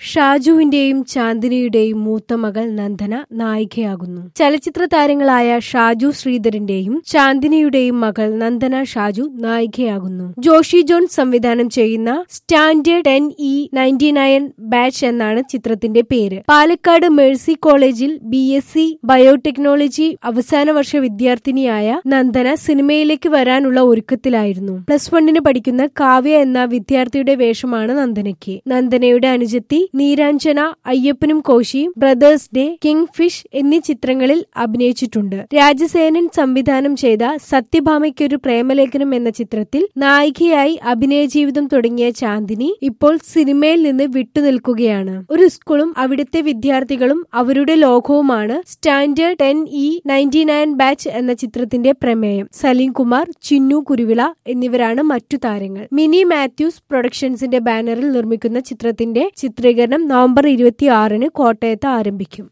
ഷാജുവിന്റെയും ചാന്ദിനിയുടെയും മൂത്ത മകൾ നന്ദന നായികയാകുന്നു ചലച്ചിത്ര താരങ്ങളായ ഷാജു ശ്രീധരന്റെയും ചാന്ദിനിയുടെയും മകൾ നന്ദന ഷാജു നായികയാകുന്നു ജോഷി ജോൺ സംവിധാനം ചെയ്യുന്ന standard ten E ninety nine batch എന്നാണ് ചിത്രത്തിന്റെ പേര് പാലക്കാട് മേഴ്സി കോളേജിൽ ബി എസ് സി ബയോടെക്നോളജി അവസാന വർഷ വിദ്യാർത്ഥിനിയായ നന്ദന സിനിമയിലേക്ക് വരാനുള്ള ഒരുക്കത്തിലായിരുന്നു പ്ലസ് വണ്ണിന് പഠിക്കുന്ന കാവ്യ എന്ന വിദ്യാർത്ഥിയുടെ വേഷമാണ് നന്ദനയ്ക്ക് നന്ദനയുടെ അനുജത്തി Neeranjana Ayyappanum Koshiyum brothers day kingfish എന്നീ ചിത്രങ്ങളിൽ അഭിനയിച്ചിട്ടുണ്ട് രാജസേനൻ സംവിധാനം ചെയ്ത സത്യഭാമയ്ക്കൊരു പ്രേമലേഖനം എന്ന ചിത്രത്തിൽ നായികയായി അഭിനയ ജീവിതം തുടങ്ങിയ ചാന്ദിനി ഇപ്പോൾ സിനിമയിൽ നിന്ന് വിട്ടുനിൽക്കുകയാണ് ഒരു സ്കൂളും അവിടുത്തെ വിദ്യാർത്ഥികളും അവരുടെ ലോകവുമാണ് standard ten E ninety nine batch എന്ന ചിത്രത്തിന്റെ പ്രമേയം സലീം കുമാർ ചിന്നു കുരുവിള എന്നിവരാണ് മറ്റു താരങ്ങൾ മിനി മാത്യൂസ് പ്രൊഡക്ഷൻസിന്റെ ബാനറിൽ നിർമ്മിക്കുന്ന ചിത്രത്തിന്റെ ചിത്രീകരണം നവംബർ ഇരുപത്തി ആറിന് കോട്ടയത്ത് ആരംഭിക്കും